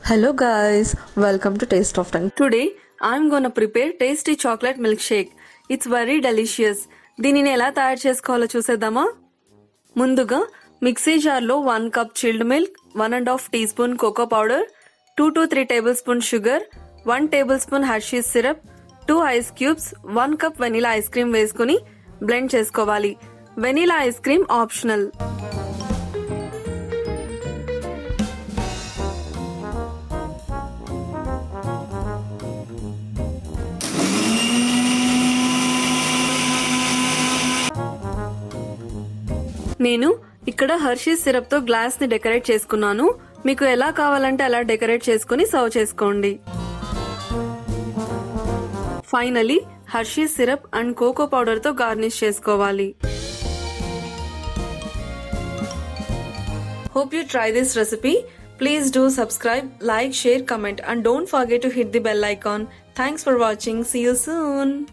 Hello guys, welcome to Taste of Tongue. Today, I'm gonna prepare tasty chocolate milkshake. It's very delicious. దీనిని ఎలా తయారు చేసుకోవాలో చూసేద్దామా ముందుగా మిక్సీ జార్లో one cup chilled milk one and half tea spoon cocoa powder two to three table spoon sugar one table spoon Hershey's syrup two ice cubes one cup vanilla ice cream వేసుకుని blend చేసుకోవాలి vanilla ice cream optional నేను ఇక్కడ Hershey's syrup తో glass ని decorate చేసుకున్నాను మీకు ఎలా కావాలంటే అలా డెకరేట్ చేసుకుని సర్వ్ చేసుకోండి finally Hershey's syrup and cocoa powder తో గార్నిష్ చేసుకోవాలి hope you try this recipe please do subscribe like share comment and don't forget to hit the bell icon thanks for watching see you soon